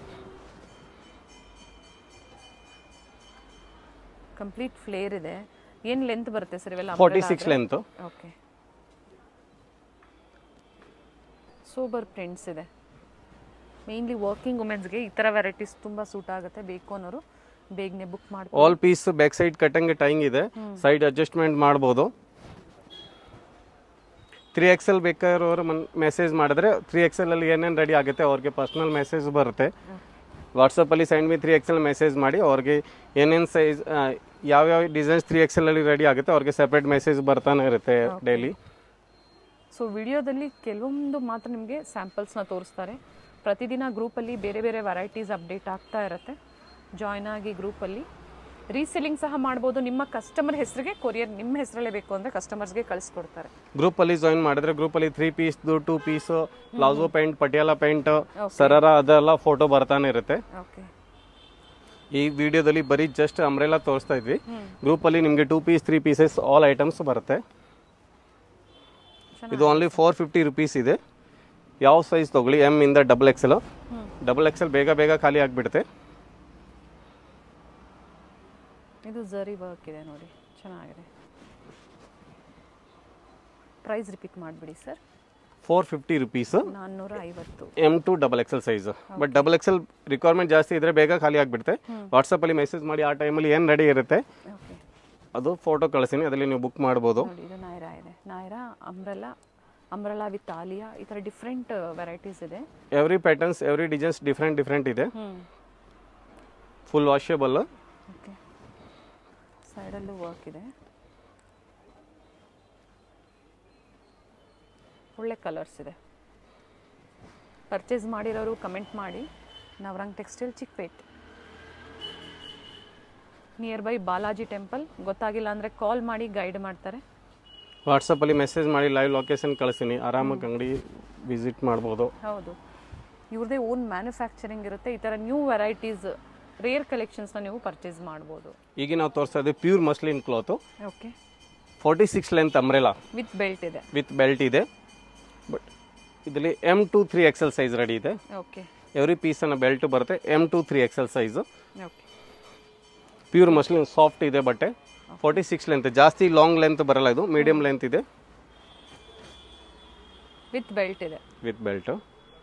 ಕಂಪ್ಲೀಟ್ ಫ್ಲೇರ್ ಇದೆ ಏನು ಲೆಂತ್ ಬರುತ್ತೆ ಸರ್ ಇವೆಲ್ಲ forty six length okay super prints ಇದೆ ಮೇನ್ಲಿ ವರ್ಕಿಂಗ್ ವುಮೆನ್ಸ್ಗೆ ಈ ಥರ ವೆರೈಟೀಸ್ ತುಂಬ ಸೂಟ್ ಆಗುತ್ತೆ ಬೇಕು ಅನ್ನೋರು ಬೇಗನೆ ಬುಕ್ ಮಾಡ್ಕೊ ಆಲ್ ಪೀಸ್ ಬ್ಯಾಕ್ ಸೈಡ್ ಕಟ್ಟಂಗೆ ಟೈಂಗ್ ಇದೆ ಸೈಡ್ ಅಡ್ಜಸ್ಟ್ಮೆಂಟ್ ಮಾಡ್ಬೋದು ತ್ರೀ ಎಕ್ಸೆಲ್ ಬೇಕಾಗಿರೋರು ಮನ್ ಮೆಸೇಜ್ ಮಾಡಿದ್ರೆ ತ್ರೀ ಎಕ್ಸೆಲ್ ಅಲ್ಲಿ ಏನೇನು ರೆಡಿ ಆಗುತ್ತೆ ಅವ್ರಿಗೆ ಪರ್ಸ್ನಲ್ ಮೆಸೇಜ್ ಬರುತ್ತೆ ವಾಟ್ಸಪ್ಪಲ್ಲಿ send me three XL message ಮಾಡಿ ಅವ್ರಿಗೆ ಏನೇನು ಸೈಜ್ ಯಾವ್ಯಾವ ಡಿಸೈನ್ಸ್ ತ್ರೀ ಎಕ್ಸೆಲ್ ಅಲ್ಲಿ ರೆಡಿ ಆಗುತ್ತೆ ಅವ್ರಿಗೆ ಸೆಪ್ರೇಟ್ ಮೆಸೇಜ್ ಬರ್ತಾನೆ ಇರುತ್ತೆ ಡೈಲಿ ಸೊ ವಿಡಿಯೋದಲ್ಲಿ ಕೆಲವೊಂದು ಮಾತ್ರ ನಿಮಗೆ ಸ್ಯಾಂಪಲ್ಸ್ನ ತೋರಿಸ್ತಾರೆ ಪ್ರತಿದಿನ ಗ್ರೂಪಲ್ಲಿ ಬೇರೆ ಬೇರೆ ವೆರೈಟೀಸ್ ಅಪ್ಡೇಟ್ ಆಗ್ತಾ ಇರುತ್ತೆ ಜಾಯ್ನ್ ಆಗಿ ಗ್ರೂಪಲ್ಲಿ ರೀಸೆಲ್ಲಿಂಗ್ ಸಹ ಮಾಡ್ಬೋದು ನಿಮ್ಮ ಕಸ್ಟಮರ್ ಹೆಸರಿಗೆ ಕೊರಿಯರ್ ನಿಮ್ಮ ಹೆಸರಲ್ಲೇ ಬೇಕು ಅಂದರೆ ಕಸ್ಟಮರ್ಸ್ಗೆ ಕಳಿಸ್ಕೊಡ್ತಾರೆ ಗ್ರೂಪಲ್ಲಿ ಜಾಯಿನ್ ಮಾಡಿದ್ರೆ ಗ್ರೂಪಲ್ಲಿ ತ್ರೀ ಪೀಸ್ದು two piece palazzo pant Patiala pant sharara ಅದೆಲ್ಲ ಫೋಟೋ ಬರ್ತಾನೆ ಇರುತ್ತೆ ಓಕೆ ಈ ವಿಡಿಯೋದಲ್ಲಿ ಬರೀ ಜಸ್ಟ್ ಅಂಬ್ರೆಲಾ ತೋರಿಸ್ತಾ ಇದ್ವಿ ಗ್ರೂಪಲ್ಲಿ ನಿಮಗೆ two piece three pieces all items ಬರುತ್ತೆ ಇದು ಓನ್ಲಿ ಫೋರ್ ಫಿಫ್ಟಿ ರುಪೀಸ್ ಇದೆ ಯಾವ ಸೈಜ್ ತಗೊಳ್ಳಿ ಎಮ್ ಇಂದ ಡಬಲ್ ಎಕ್ಸೆಲ್ ಡಬಲ್ ಎಕ್ಸೆಲ್ ಬೇಗ ಬೇಗ ಖಾಲಿ ಆಗಿಬಿಡುತ್ತೆ ಇದು ಝರಿ ವರ್ಕ್ ಇದೆ ನೋಡಿ ಚೆನ್ನಾಗಿದೆ ಪ್ರೈಸ್ ರಿಪೀಟ್ ಮಾಡಿಬಿಡಿ ಸರ್ ಫೋರ್ ಫಿಫ್ಟಿ ರುಪೀಸ್ ನಾನ್ನೂರ ಐವತ್ತು M to double XL size but double XL requirement ಜಾಸ್ತಿ ಇದ್ರೆ ಬೇಗ ಖಾಲಿ ಆಗಿಬಿಡುತ್ತೆ ವಾಟ್ಸಪ್ಪಲ್ಲಿ ಮೆಸೇಜ್ ಮಾಡಿ ಆ ಟೈಮಲ್ಲಿ ಏನು ರೆಡಿ ಇರುತ್ತೆ ಓಕೆ ಅದು ಫೋಟೋ ಕಳಿಸ್ತೀನಿ ಅದರಲ್ಲಿ ನೀವು ಬುಕ್ ಮಾಡ್ಬೋದು ನೋಡಿ ಇದು ನಾಯ್ರಾ ಇದೆ Naira umbrella umbrella with Alia ಈ ಥರ ಡಿಫ್ರೆಂಟ್ ವೆರೈಟೀಸ್ ಇದೆ every patterns every designs different different ಇದೆ ಹ್ಞೂ ಫುಲ್ ವಾಷಬಲ್ ಓಕೆ ಸೈಡಲ್ಲೂ ವರ್ಕ್ ಇದೆ ಒಳ್ಳೆ ಕಲರ್ಸ್ ಇದೆ ಪರ್ಚೇಸ್ ಮಾಡಿರೋರು ಕಮೆಂಟ್ ಮಾಡಿ Navrang textile Chickpet near by Balaji temple ಗೊತ್ತಾಗಿಲ್ಲ ಅಂದರೆ ಕಾಲ್ ಮಾಡಿ ಗೈಡ್ ಮಾಡ್ತಾರೆ ವಾಟ್ಸಪ್ಪಲ್ಲಿ ಮೆಸೇಜ್ ಮಾಡಿ ಲೈವ್ ಲೊಕೇಶನ್ ಕಳಿಸ್ತೀನಿ ಆರಾಮಾಗಿ ಅಂಗಡಿ ವಿಸಿಟ್ ಮಾಡ್ಬೋದು ಹೌದು ಇವ್ರದೇ ಓನ್ ಮ್ಯಾನುಫ್ಯಾಕ್ಚರಿಂಗ್ ಇರುತ್ತೆ ಈ ಥರ ನ್ಯೂ ವೆರೈಟೀಸ್ ರೇರ್ ಕಲೆಕ್ಷನ್ಸ್ನ ನೀವು ಪರ್ಚೇಸ್ ಮಾಡ್ಬೋದು ಈಗ ನಾವು ತೋರಿಸ್ತಾ ಇದ್ದೀವಿ pure muslin cloth okay forty six length umbrella with belt ಇದೆ ವಿತ್ ಬೆಲ್ಟ್ ಇದೆ ಬಟ್ ಇದರಲ್ಲಿ M to three XL size ready ಇದೆ ಓಕೆ ಎವ್ರಿ ಪೀಸನ್ನು ಬೆಲ್ಟ್ ಬರುತ್ತೆ M to three XL size okay pure muslin soft ಇದೆ ಬಟ್ಟೆ forty six length ಜಾಸ್ತಿ long length ಬರಲ್ಲ ಇದು ಮೀಡಿಯಂ ಲೆಂತ್ ಇದೆ ವಿತ್ ಬೆಲ್ಟ್ ಇದೆ ವಿತ್ ಬೆಲ್ಟು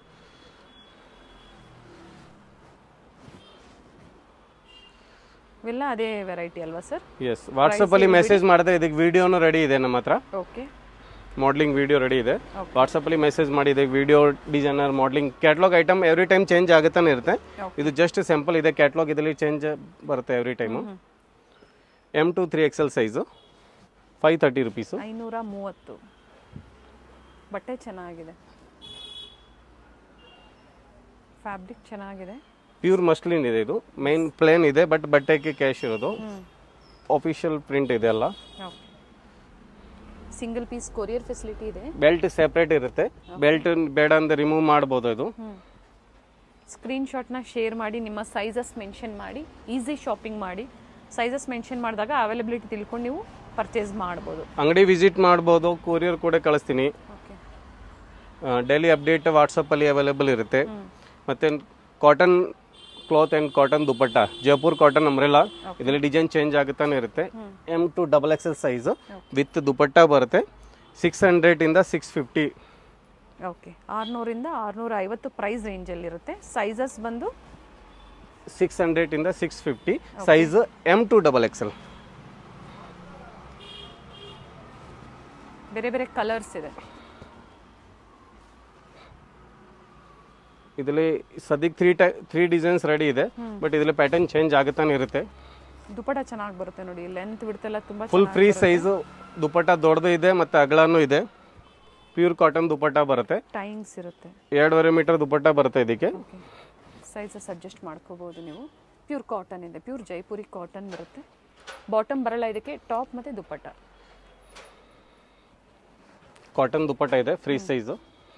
ಇವೆಲ್ಲ ಅದೇ ವೆರೈಟಿ ಅಲ್ವಾ ಸರ್ ಎಸ್ ವಾಟ್ಸಪ್ಪಲ್ಲಿ ಮೆಸೇಜ್ ಮಾಡಿದ್ರೆ ಇದಕ್ಕೆ ವಿಡಿಯೋನು ರೆಡಿ ಇದೆ ನಮ್ಮ ಹತ್ರ ಓಕೆ ಮಾಡ್ಲಿಂಗ್ ವಿಡಿಯೋ ರೆಡಿ ಇದೆ ವಾಟ್ಸಪ್ಪಲ್ಲಿ ಮೆಸೇಜ್ ಮಾಡಿ ಇದಕ್ಕೆ video designer modelling catalogue item every time change ಆಗುತ್ತಾನೆ ಇರುತ್ತೆ ಇದು ಜಸ್ಟ್ ಸಿಂಪಲ್ ಇದೆ ಕ್ಯಾಟ್ಲಾಗ್ ಇದರಲ್ಲಿ ಚೇಂಜ್ ಬರುತ್ತೆ every time M to three XL size five thirty rupees ಐನೂರ ಮೂವತ್ತು ಬಟ್ಟೆ ಚೆನ್ನಾಗಿದೆ ಫ್ಯಾಬ್ರಿಕ್ ಚೆನ್ನಾಗಿದೆ ಪ್ಯೂರ್ ಮಸ್ಲಿನ್ ಇದೆ ಇದು ಮೈನ್ ಪ್ಲೇನ್ ಇದೆ ಬಟ್ ಬಟ್ಟೆಗೆ ಕ್ಯಾಶ್ ಇರೋದು ಅಫಿಷಿಯಲ್ ಪ್ರಿಂಟ್ ಇದೆ ಅಲ್ಲ okay single piece courier facility ಇದೆ ಬೆಲ್ಟ್ ಸೆಪ್ರೇಟ್ ಇರುತ್ತೆ ಬೆಲ್ಟ್ ಬೇಡ ಅಂದ್ರೆ ರಿಮೂವ್ ಮಾಡ್ಬೋದು ಇದು ಸ್ಕ್ರೀನ್ ಶಾಟ್ನ ಶೇರ್ ಮಾಡಿ ನಿಮ್ಮ ಸೈಜಸ್ ಮೆನ್ಷನ್ ಮಾಡಿ ಈಸಿ ಶಾಪಿಂಗ್ ಮಾಡಿ ಸೈಜಸ್ ಮೆನ್ಷನ್ ಮಾಡಿದಾಗ ಅವೈಲಬಿಲಿಟಿ ತಿಳ್ಕೊಂಡು ನೀವು ಪರ್ಚೇಸ್ ಮಾಡ್ಬೋದು ಅಂಗಡಿ ವಿಸಿಟ್ ಮಾಡ್ಬೋದು ಕೊರಿಯರ್ ಕೂಡ ಕಳಿಸ್ತೀನಿ ಓಕೆ ಡೈಲಿ ಅಪ್ಡೇಟ್ ವಾಟ್ಸಪ್ಪಲ್ಲಿ ಅವೈಲೇಬಲ್ ಇರುತ್ತೆ ಮತ್ತೆ cotton cloth and cotton dupatta Jaipur cotton umbrella ಇದರಲ್ಲಿ ಡಿಸೈನ್ ಚೇಂಜ್ ಆಗುತ್ತಾನೆ ಇರುತ್ತೆ M to double XL size with dupatta ಬರುತ್ತೆ ಸಿಕ್ಸ್ ಹಂಡ್ರೆಡಿಂದ ಸಿಕ್ಸ್ ಫಿಫ್ಟಿ ಓಕೆ ಆರುನೂರಿಂದ ಆರುನೂರ ಐವತ್ತು ಪ್ರೈಸ್ ರೇಂಜಲ್ಲಿರುತ್ತೆ ಸೈಜಸ್ ಬಂದು ಸಿಕ್ಸ್ ಹಂಡ್ರೆಡಿಂದ six fifty size M to double XL ಬೇರೆ ಬೇರೆ ಕಲರ್ಸ್ ಇದೆ ಇದರಲ್ಲಿ ಸದ್ಯಕ್ಕೆ ತ್ರೀ ಟೈ ತ್ರೀ ಡಿಸೈನ್ಸ್ ರೆಡಿ ಇದೆ ಬಟ್ ಇದರಲ್ಲಿ ಪ್ಯಾಟರ್ನ್ ಚೇಂಜ್ ಆಗುತ್ತಾನೆ ಇರುತ್ತೆ ದುಪಟ ಚೆನ್ನಾಗಿ ಬರುತ್ತೆ ನೋಡಿ ಲೆಂತ್ ಬಿಡ್ತೆಲ್ಲ ತುಂಬ ಫುಲ್ ಫ್ರೀ ಸೈಜು ದುಪಟ್ಟ ದೊಡ್ಡದು ಇದೆ ಮತ್ತು ಅಗಲನೂ ಇದೆ ಪ್ಯೂರ್ ಕಾಟನ್ ದುಪಟ್ಟ ಬರುತ್ತೆ ಟೈಮ್ಸ್ ಇರುತ್ತೆ ಎರಡೂವರೆ ಮೀಟರ್ ದುಪಟ್ಟ ಬರುತ್ತೆ ಇದಕ್ಕೆ ಓಕೆ ಸೈಜಸ್ ಅಡ್ಜಸ್ಟ್ ಮಾಡ್ಕೋಬೋದು ನೀವು ಪ್ಯೂರ್ ಕಾಟನ್ ಇದೆ ಪ್ಯೂರ್ ಜೈಪುರಿ ಕಾಟನ್ ಬರುತ್ತೆ ಬಾಟಮ್ ಬರಲ್ಲ ಇದಕ್ಕೆ ಟಾಪ್ ಮತ್ತು ದುಪ್ಪಟ್ಟ ಕಾಟನ್ ದುಪಟ್ಟ ಇದೆ ಫ್ರೀ ಸೈಜು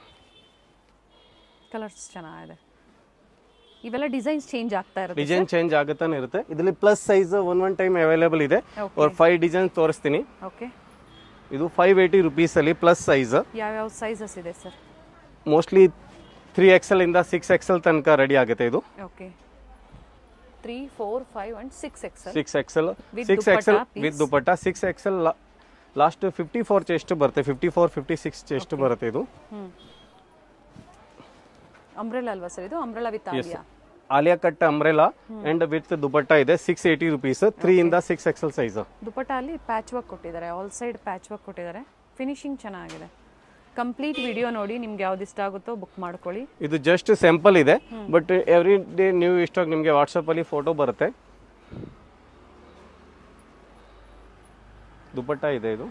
ಕಲರ್ಸ್ ಚೆನ್ನಾಗಿದೆ ಇವೆಲ್ಲ ಡಿಸೈನ್ಸ್ ಚೇಂಜ್ ಆಗ್ತಾ ಇರುತ್ತೆ ಡಿಸೈನ್ ಚೇಂಜ್ ಆಗುತ್ತಾನೆ ಇರುತ್ತೆ ಇದರಲ್ಲಿ plus size one one time available ಇದೆ ಅವ್ರು ಫೈವ್ ಡಿಸೈನ್ ತೋರಿಸ್ತೀನಿ ಓಕೆ ಇದು ಫೈವ್ ಏಯ್ಟಿ ರುಪೀಸಲ್ಲಿ ಪ್ಲಸ್ ಸೈಜ್ ಯಾವ್ಯಾವ ಸೈಜಸ್ ಇದೆ ಸರ್ ಮೋಸ್ಟ್ಲಿ ತ್ರೀ ಎಕ್ಸೆಲ್ ಇಂದ ಸಿಕ್ಸ್ ಎಕ್ಸೆಲ್ ತನಕ ರೆಡಿ ಆಗುತ್ತೆ ಇದು okay three four five and six X six XL With six dupatta XL piece. With dupatta six XL last fifty four chest ಬರುತ್ತೆ fifty four fifty six chest ಬರುತ್ತೆ ಇದು ಹ್ಞೂ umbrella ಅಲ್ವಾ sir ಇದು umbrella with Alia Alia cut umbrella and with dupatta ಇದೆ six eighty rupees three ಇಂದ six XL size dupatta ಅಲ್ಲಿ patch work ಕೊಟ್ಟಿದ್ದಾರೆ ಆಲ್ ಸೈಡ್ ಪ್ಯಾಚ್ ವರ್ಕ್ ಕೊಟ್ಟಿದ್ದಾರೆ ಫಿನಿಶಿಂಗ್ ಚೆನ್ನಾಗಿದೆ ಕಂಪ್ಲೀಟ್ ವಿಡಿಯೋ ನೋಡಿ ನಿಮ್ಗೆ ಯಾವ್ದು ಇಷ್ಟ ಆಗುತ್ತೋ ಬುಕ್ ಮಾಡ್ಕೊಳ್ಳಿ ಇದು ಜಸ್ಟ್ ಸ್ಯಾಂಪಲ್ ಇದೆ ಬಟ್ ಎವ್ರಿ ಡೇ ನೀವು ಇಷ್ಟವಾಗಿ ನಿಮಗೆ ವಾಟ್ಸಪ್ಪಲ್ಲಿ ಫೋಟೋ ಬರುತ್ತೆ ದುಪಟ್ಟ ಇದೆ ಇದು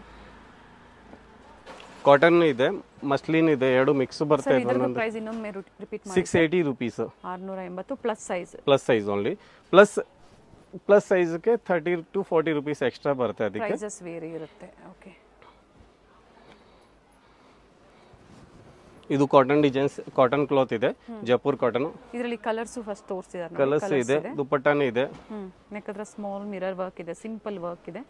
ಕಾಟನ್ ಇದೆ ಮಸ್ಲಿನ್ ಇದೆ ಎರಡು ಮಿಕ್ಸ್ ಬರುತ್ತೆ ಸರ್ ಇದ್ರ ಪ್ರೈಸ್ ಇನ್ನೊಮ್ಮೆ ರಿಪೀಟ್ ಮಾಡಿ ಸಿಕ್ಸ್ ಏಯ್ಟಿ ರುಪೀಸ್ ಆರ್ನೂರ ಎಂಬತ್ತು plus size plus size only plus plus ಸೈಜ್ಗೆ thirty to forty rupees extra ಬರುತ್ತೆ ಅದಕ್ಕೆ ಪ್ರೈಸಸ್ ವೇರಿ ಇರುತ್ತೆ ಓಕೆ ಇದು ಕಾಟನ್ ಡಿಸೈನ್ಸ್ ಕಾಟನ್ ಕ್ಲಾತ್ ಇದೆ ಜೈಪುರ್ ಕಾಟನ್ ಇದರಲ್ಲಿ ಕಲರ್ಸು ಫಸ್ಟ್ ತೋರಿಸಿದ್ದಾರೆ ಕಲರ್ಸ್ ಇದೆ ದುಪಟ್ಟಾನು ಇದೆ ಹ್ಮ್ ನೆಕ್ಕದ್ರ ಸ್ಮಾಲ್ ಮಿರರ್ ವರ್ಕ್ ಇದೆ ಸಿಂಪಲ್ ವರ್ಕ್ ಇದೆ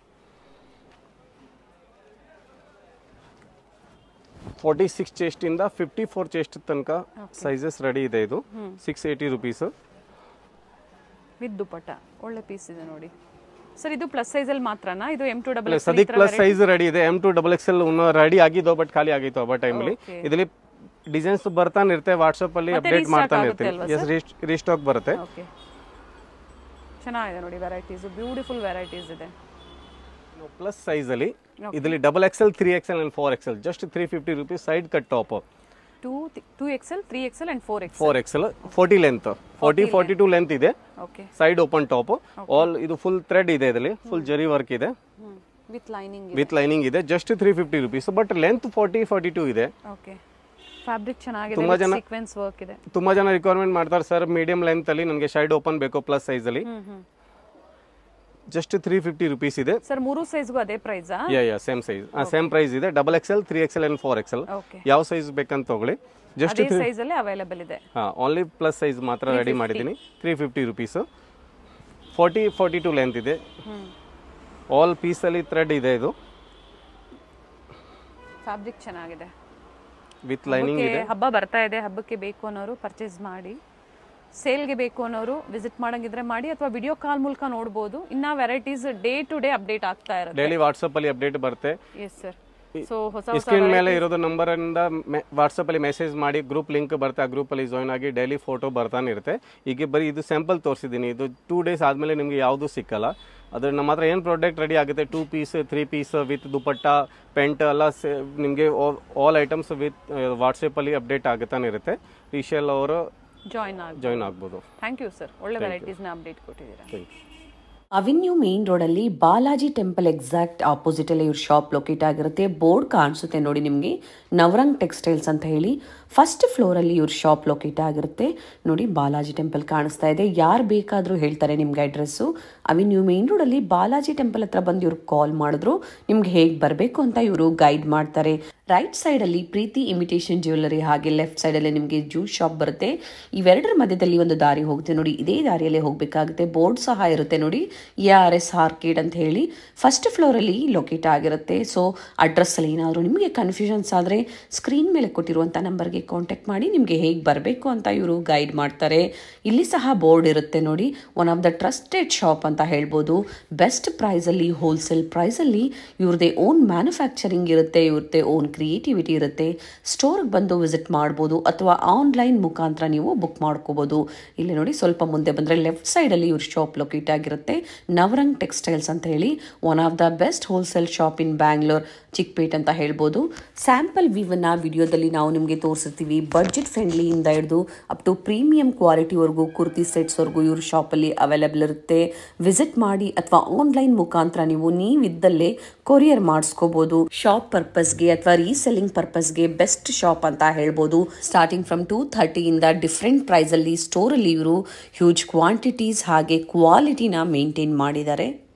ಫೋರ್ಟಿ ಸಿಕ್ಸ್ ಚೆಸ್ಟ್ ಇಂದ ಫಿಫ್ಟಿ ಫೋರ್ ಚೆಸ್ಟ್ ತನಕ ಸೈಜಸ್ ರೆಡಿ ಇದೆ ಇದು six eighty rupees with dupatta ಒಳ್ಳೆ ಪೀಸ್ ಇದೆ ನೋಡಿ ಸರ್ ಇದು ಪ್ಲಸ್ ಸೈಜ್ ಅಲ್ಲಿ ಮಾತ್ರನಾ ಇದು ಎಂ ಟು ಡಬಲ್ ಸದ್ಯಕ್ಕೆ ಪ್ಲಸ್ ಸೈಜ್ ರೆಡಿ ಇದೆ M to double X L ready ಆಗಿದ್ದೋ ಬಟ್ ಖಾಲಿ ಆಗಿತ್ತು ಆ ಟೈಮಲ್ಲಿ Okay. ಇದರಲ್ಲಿ ಡಿಸೈನ್ಸ್ ಬರ್ತಾನೆ ಇರುತ್ತೆ ವಾಟ್ಸಪ್ ಅಲ್ಲಿ ಮತ್ತೆ ಅಪ್ಡೇಟ್ restock ಮಾಡ್ತಾನೆ ಆಗುತ್ತೆ ಇರ್ತೀನಿ ಅಲ್ವಾ ಎಸ್ ರೀಸ್ಟಾಕ್ ಬರುತ್ತೆ ಓಕೆ ಚೆನ್ನಾಗಿದೆ ನೋಡಿ ವೆರೈಟೀಸ್ ಬ್ಯೂಟಿಫುಲ್ ವೆರೈಟೀಸ್ ಇದೆ ಪ್ಲಸ್ ಸೈಜ್ ಅಲ್ಲಿ ಇದರಲ್ಲಿ double XL three XL and four XL just three fifty rupees side cut top two two XL three XL and four XL four XL forty length forty forty two length ಇದೆ okay side open top all ಇದು full thread ಇದೆ ಇದರಲ್ಲಿ full zari work ಇದೆ with lining with lining ಇದೆ just three fifty rupees but length forty forty two ಇದೆ okay fabric ಚೆನ್ನಾಗಿದೆ ತುಂಬಾ ಜನ- ಸೀಕ್ವೆನ್ಸ್ ವರ್ಕ್ ಇದೆ ತುಂಬಾ ಜನ ರಿಕ್ವೈರ್ಮೆಂಟ್ ಮಾಡ್ತಾರೆ ಸರ್ ಮೀಡಿಯಂ ಲೆಂತ್ ಅಲ್ಲಿ ನನಗೆ ಶೈಡ್ ಓಪನ್ ಬೇಕು ಪ್ಲಸ್ ಸೈಜ್ ಅಲ್ಲಿ hmm hmm just three fifty rupees ಇದೆ ಸರ್ ಮೂರು ಸೈಜ್ಗೂ ಅದೇ ಪ್ರೈಸಾ yeah yeah same size same price ಇದೆ double XL three XL and four XL okay ಯಾವ ಸೈಜ್ ಬೇಕಂತ ತಗೊಳ್ಳಿ ಜಸ್ಟ್ ಅದೇ ಸೈಜಲ್ಲೇ ಅವೈಲೇಬಲ್ ಇದೆ ಹಾಂ ಓನ್ಲಿ ಪ್ಲಸ್ ಸೈಜ್ ಮಾತ್ರ ರೆಡಿ ಮಾಡಿದ್ದೀನಿ three fifty rupees forty forty two length ಇದೆ ಆಲ್ ಪೀಸಲ್ಲಿ ಥ್ರೆಡ್ ಇದೆ ಇದು ಫ್ಯಾಬ್ರಿಕ್ ಚೆನ್ನಾಗಿದೆ ವಿತ್ ಲೈನಿಂಗ್ ಹಬ್ಬಕ್ಕೆ ಹಬ್ಬ ಬರ್ತಾ ಇದೆ ಹಬ್ಬಕ್ಕೆ ಬೇಕು ಅನ್ನೋರು ಪರ್ಚೇಸ್ ಮಾಡಿ ಸೇಲ್ಗೆ ಬೇಕು ಅನ್ನೋರು ವಿಸಿಟ್ ಮಾಡಂಗಿದ್ರೆ ಮಾಡಿ ಅಥವಾ ವಿಡಿಯೋ ಕಾಲ್ ಮೂಲಕ ನೋಡ್ಬೋದು ಇನ್ನ varieties day to day update ಆಗ್ತಾ ಇರುತ್ತೆ ಡೈಲಿ ವಾಟ್ಸಪ್ಪಲ್ಲಿ ಅಪ್ಡೇಟ್ ಬರುತ್ತೆ ಎಸ್ ಸರ್ ಸೊ ಹೊಸ ಹೊಸ ಸ್ಕ್ರೀನ್ ಮೇಲೆ ಇರೋದು ನಂಬರಿಂದ ವಾಟ್ಸಪ್ಪಲ್ಲಿ ಮೆಸೇಜ್ ಮಾಡಿ ಗ್ರೂಪ್ ಲಿಂಕ್ ಬರುತ್ತೆ ಆ ಗ್ರೂಪಲ್ಲಿ ಜಾಯ್ನ್ ಆಗಿ ಡೈಲಿ ಫೋಟೋ ಬರ್ತಾನೆ ಇರುತ್ತೆ ಈಗ ಬರೀ ಇದು ಸ್ಯಾಂಪಲ್ ತೋರಿಸಿದ್ದೀನಿ ಇದು ಟೂ ಡೇಸ್ ಆದಮೇಲೆ ನಿಮಗೆ ಯಾವುದೂ ಸಿಕ್ಕಲ್ಲ ಅದ್ರ ನಮ್ಮ ಹತ್ರ ಏನು ಪ್ರಾಡಕ್ಟ್ ರೆಡಿ ಆಗುತ್ತೆ two piece three piece with dupatta pant ಎಲ್ಲ ನಿಮಗೆ ಆಲ್ ಐಟಮ್ಸ್ ವಿತ್ ವಾಟ್ಸಪ್ಪಲ್ಲಿ ಅಪ್ಡೇಟ್ ಆಗುತ್ತಾನೆ ಇರುತ್ತೆ ರೀಶೇಲ್ ಅವರು ಜಾಯ್ನ್ ಆಗಿ ಜಾಯ್ನ್ ಆಗ್ಬೋದು ಥ್ಯಾಂಕ್ ಯು ಸರ್ ಒಳ್ಳೆ ವೆರೈಟೀಸ್ನ ಅಪ್ಡೇಟ್ ಕೊಟ್ಟಿದ್ದೀರಾ ಥ್ಯಾಂಕ್ ಯು ಅವೆನ್ಯೂ ಮೇನ್ ರೋಡಲ್ಲಿ ಬಾಲಾಜಿ ಟೆಂಪಲ್ ಎಕ್ಸಾಕ್ಟ್ ಆಪೋಸಿಟ್ ಅಲ್ಲಿ ಇವ್ರ ಶಾಪ್ ಲೊಕೇಟ್ ಆಗಿರುತ್ತೆ ಬೋರ್ಡ್ ಕಾಣಿಸುತ್ತೆ ನೋಡಿ ನಿಮಗೆ ನವರಂಗ್ ಟೆಕ್ಸ್ಟೈಲ್ಸ್ ಅಂತ ಹೇಳಿ ಫಸ್ಟ್ ಫ್ಲೋರಲ್ಲಿ ಇವ್ರ ಶಾಪ್ ಲೊಕೇಟ್ ಆಗಿರುತ್ತೆ ನೋಡಿ ಬಾಲಾಜಿ ಟೆಂಪಲ್ ಕಾಣಿಸ್ತಾ ಇದೆ ಯಾರು ಬೇಕಾದರೂ ಹೇಳ್ತಾರೆ ನಿಮ್ಗೆ ಅಡ್ರೆಸ್ಸು ಅವೆನ್ಯೂ ಮೇನ್ ರೋಡಲ್ಲಿ ಬಾಲಾಜಿ ಟೆಂಪಲ್ ಹತ್ರ ಬಂದು ಇವ್ರು ಕಾಲ್ ಮಾಡಿದ್ರು ನಿಮ್ಗೆ ಹೇಗೆ ಬರಬೇಕು ಅಂತ ಇವರು ಗೈಡ್ ಮಾಡ್ತಾರೆ ರೈಟ್ ಸೈಡಲ್ಲಿ ಪ್ರೀತಿ ಇಮಿಟೇಷನ್ ಜ್ಯುವೆಲ್ಲರಿ ಹಾಗೆ ಲೆಫ್ಟ್ ಸೈಡಲ್ಲಿ ನಿಮಗೆ ಜ್ಯೂಸ್ ಶಾಪ್ ಬರುತ್ತೆ ಇವೆರಡರ ಮಧ್ಯದಲ್ಲಿ ಒಂದು ದಾರಿ ಹೋಗುತ್ತೆ ನೋಡಿ ಇದೇ ದಾರಿಯಲ್ಲೇ ಹೋಗಬೇಕಾಗುತ್ತೆ ಬೋರ್ಡ್ ಸಹ ಇರುತ್ತೆ ನೋಡಿ ಎ ಆರ್ ಎಸ್ ಆರ್ಕಿಡ್ ಅಂತ ಹೇಳಿ ಫಸ್ಟ್ ಫ್ಲೋರಲ್ಲಿ ಲೊಕೇಟ್ ಆಗಿರುತ್ತೆ ಸೊ ಅಡ್ರೆಸ್ಸಲ್ಲಿ ಏನಾದರೂ ನಿಮಗೆ ಕನ್ಫ್ಯೂಷನ್ಸ್ ಆದರೆ ಸ್ಕ್ರೀನ್ ಮೇಲೆ ಕೊಟ್ಟಿರುವಂಥ ನಂಬರ್ಗೆ ಕಾಂಟ್ಯಾಕ್ಟ್ ಮಾಡಿ ನಿಮಗೆ ಹೇಗೆ ಬರಬೇಕು ಅಂತ ಇವರು ಗೈಡ್ ಮಾಡ್ತಾರೆ ಇಲ್ಲಿ ಸಹ ಬೋರ್ಡ್ ಇರುತ್ತೆ ನೋಡಿ one of the trusted shop ಅಂತ ಹೇಳ್ಬೋದು ಬೆಸ್ಟ್ ಪ್ರೈಸಲ್ಲಿ ಹೋಲ್ಸೇಲ್ ಪ್ರೈಸಲ್ಲಿ ಇವ್ರದ್ದೇ ಓನ್ ಮ್ಯಾನುಫ್ಯಾಕ್ಚರಿಂಗ್ ಇರುತ್ತೆ ಇವ್ರದ್ದೇ ಓನ್ ಕ್ರಿಯೇಟಿವಿಟಿ ಇರುತ್ತೆ ಸ್ಟೋರ್ಗೆ ಬಂದು ವಿಸಿಟ್ ಮಾಡ್ಬೋದು ಅಥವಾ ಆನ್ಲೈನ್ ಮುಖಾಂತರ ನೀವು ಬುಕ್ ಮಾಡ್ಕೋಬೋದು ಇಲ್ಲಿ ನೋಡಿ ಸ್ವಲ್ಪ ಮುಂದೆ ಬಂದರೆ ಲೆಫ್ಟ್ ಸೈಡಲ್ಲಿ ಇವ್ರ ಶಾಪ್ ಲೊಕೇಟ್ ಆಗಿರುತ್ತೆ ನವರಂಗ್ ಟೆಕ್ಸ್ಟೈಲ್ಸ್ ಅಂತ ಹೇಳಿ one of the best wholesale shop in Bangalore Chickpet ಅಂತ ಹೇಳ್ಬೋದು ಸ್ಯಾಂಪಲ್ ವಿವನ್ನ ವಿಡಿಯೋದಲ್ಲಿ ನಾವು ನಿಮಗೆ ತೋರಿಸಿರ್ತೀವಿ ಬಡ್ಜೆಟ್ ಫ್ರೆಂಡ್ಲಿಯಿಂದ ಹಿಡಿದು ಅಪ್ ಟು ಪ್ರೀಮಿಯಂ ಕ್ವಾಲಿಟಿವರೆಗೂ ಕುರ್ತಿ ಸೆಟ್ಸ್ವರೆಗೂ ಇವ್ರ ಶಾಪಲ್ಲಿ ಅವೈಲೇಬಲ್ ಇರುತ್ತೆ ವಿಸಿಟ್ ಮಾಡಿ ಅಥವಾ ಆನ್ಲೈನ್ ಮುಖಾಂತರ ನೀವು ನೀವಿದ್ದಲ್ಲೇ ಕೊರಿಯರ್ ಮಾಡಿಸ್ಕೋಬಹುದು ಶಾಪ್ ಪರ್ಪಸ್ಗೆ ಅಥವಾ ರೀಸೆಲ್ಲಿಂಗ್ ಪರ್ಪಸ್ಗೆ ಬೆಸ್ಟ್ ಶಾಪ್ ಅಂತ ಹೇಳ್ಬೋದು ಸ್ಟಾರ್ಟಿಂಗ್ ಫ್ರಮ್ ಟೂ ಥರ್ಟಿಯಿಂದ ಡಿಫ್ರೆಂಟ್ ಪ್ರೈಸಲ್ಲಿ ಸ್ಟೋರಲ್ಲಿ ಇವರು ಹ್ಯೂಜ್ ಕ್ವಾಂಟಿಟೀಸ್ ಹಾಗೆ ಕ್ವಾಲಿಟಿನ ಮೇಂಟೈನ್ ಮಾಡಿದ್ದಾರೆ